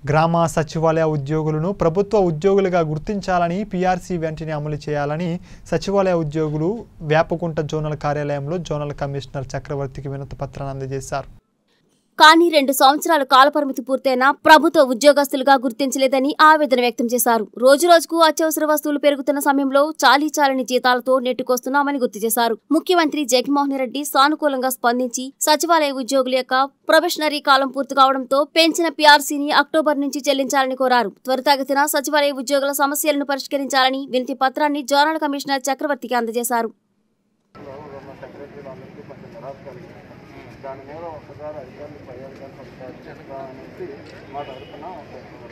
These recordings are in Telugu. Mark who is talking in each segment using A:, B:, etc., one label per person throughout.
A: గ్రామ సచివాలయ ఉద్యోగులను ప్రభుత్వ ఉద్యోగులుగా గుర్తించాలని పీఆర్సీ వెంటనే అమలు చేయాలని సచివాలయ ఉద్యోగులు వేపకుంట జోనల్ కార్యాలయంలో జోనల్ కమిషనర్ చక్రవర్తికి వినతి పత్రాన్ని అందజేశారు
B: కానీ రెండు సంవత్సరాల కాలపరిమితి పూర్తయినా ప్రభుత్వ ఉద్యోగస్తులుగా గుర్తించలేదని ఆవేదన వ్యక్తం చేశారు రోజు రోజుకు అత్యవసర వస్తువులు పెరుగుతున్న సమయంలో చాలీ చాలని జీతాలతో నెట్టుకొస్తున్నామని గుర్తు చేశారు ముఖ్యమంత్రి జగన్మోహన్ రెడ్డి సానుకూలంగా స్పందించి సచివాలయ ఉద్యోగుల యొక్క ప్రొబెషనరీ కాలం పూర్తి కావడంతో పెంచిన పీఆర్సీని అక్టోబర్ నుంచి చెల్లించాలని కోరారు త్వరితగతిన సచివాలయ ఉద్యోగుల సమస్యలను పరిష్కరించాలని వినతి పత్రాన్ని జోనల్ కమిషనర్ చక్రవర్తికి అందజేశారు
C: ఉన్న సెక్రటరీలు అందరికీ కొంచెం నిరాశ కలిగింది దాని మీద ఒకసారి అధికారులు పై అధికారులు ఒకసారి చెప్తా అనేసి మా తరఫున ఒక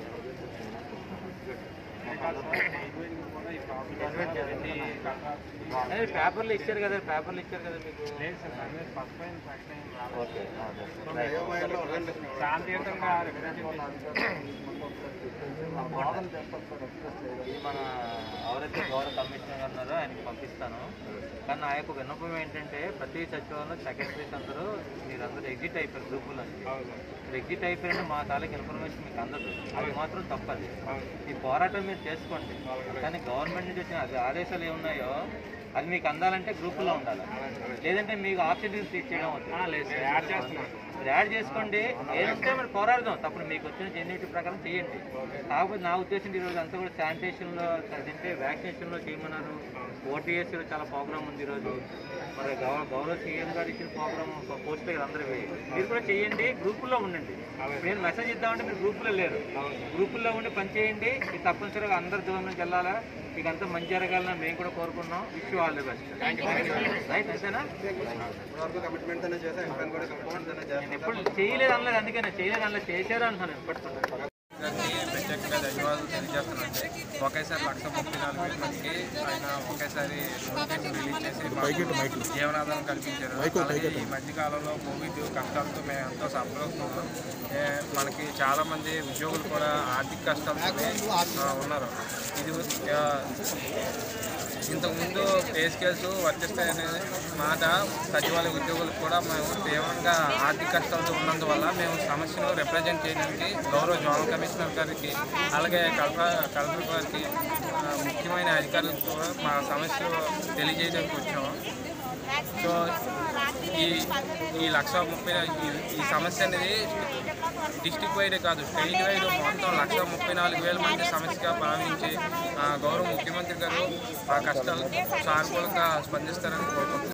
D: అదే పేపర్లు ఇచ్చారు కదా పేపర్లు ఇచ్చారు కదా మీకు
C: ఓకే శాంతియుతంగా బాధను చెప్పాలి సార్ ఎక్స్ప్రెస్ చేయగలిగి
D: ఈ మన ఎవరైతే గౌరవ కమిషనర్ గారు ఉన్నారో ఆయనకి పంపిస్తాను కానీ నా యొక్క విన్నపం ఏంటంటే ప్రతి సచివాలయంలో సెక్రటరీస్ అందరూ మీరందరూ ఎగ్జిట్ అయిపోయారు గ్రూపులో మీరు ఎగ్జిట్ అయిపోయారంటే మా తాలూకు ఇన్ఫర్మేషన్ మీకు అందదు అది మాత్రం తప్పది ఈ పోరాటం మీరు చేసుకోండి కానీ గవర్నమెంట్ నుంచి వచ్చిన అది ఆదేశాలు ఏమున్నాయో అది మీకు అందాలంటే గ్రూపులో ఉండాలి లేదంటే మీకు ఆప్షన్ ట్రీట్ చేయడం అవుతుంది మీరు యాడ్ చేసుకోండి ఏదంటే మరి పోరాడదాం తప్పుడు మీకు వచ్చిన జెన్యూటీ ప్రకారం చేయండి కాకపోతే నా ఉద్దేశం ఈరోజు అంతా కూడా శానిటేషన్లో అదంటే వ్యాక్సినేషన్లో చేయమన్నారు ఓటీఎస్లో చాలా ప్రోగ్రామ్ ఉంది ఈరోజు మరి గౌరవ గౌరవ సీఎం గారు ఇచ్చిన ప్రోగ్రామ్ పోస్ట్ దగ్గర అందరూ వేయండి మీరు కూడా చేయండి గ్రూపుల్లో ఉండండి నేను మెసేజ్ ఇద్దామంటే మీరు గ్రూపులో లేరు గ్రూపుల్లో ఉండి పని చేయండి ఇది తప్పనిసరిగా అందరి దూరం నుంచి వెళ్ళాలా మీకు అంతా మంచి జరగాలని మేము కూడా కోరుకున్నాం wish all the best right అంతేనా
C: కమిట్మెంట్ చేసాం ఇంకా కూడా కమిట్మెంట్
D: నేను ఎప్పుడు చేయలేదు అనలేదు అందుకనే చేయలేదు అనలేదు చేశారు అంటున్నాను ఇప్పటికన్నా
E: గారికి ప్రత్యేకంగా ధన్యవాదాలు తెలియజేస్తున్నానండి ఒకేసారి లక్ష ముప్పై నాలుగు వేల మందికి ఆయన ఒకేసారి నోటిఫికేషన్ రిలీజ్ చేసి మాకు జీవనాధారం కల్పించారు అలాగే ఈ మధ్య కాలంలో కోవిడ్ కష్టాలతో మేము ఎంతో సఫర్ అవుతున్నాం ఏ, మనకి చాలా మంది ఉద్యోగులు కూడా ఆర్థిక కష్టాలతో ఉన్నారు ఇది ఆ, ఇంతకుముందు పే స్కేల్స్ వర్తిస్తాయనే మాట సచివాలయ ఉద్యోగులకు కూడా మేము తీవ్రంగా ఆర్థిక కష్టాలతో ఉన్నందువల్ల మేము సమస్యను రిప్రజెంట్ చేయడానికి గౌరవ జోనల్ కమిషనర్ గారికి అలాగే కలెక్టర్ కలెక్టర్ గారికి ఆ, ముఖ్యమైన అధికారులకు కూడా మా సమస్య తెలియజేయడానికి వచ్చాము సో ఈ ఈ లక్ష ముప్పై ఈ- ఈ సమస్య అనేది డిస్టిక్ వైడ్ కాదు స్టేట్ వైడ్ మొత్తం లక్ష ముప్పై నాలుగు వేల మంది సమస్యగా భావించి ఆ, గౌరవ ముఖ్యమంత్రి గారు ఆ కష్టాలు సానుకూలంగా స్పందిస్తారని కోరుకుంటున్నాను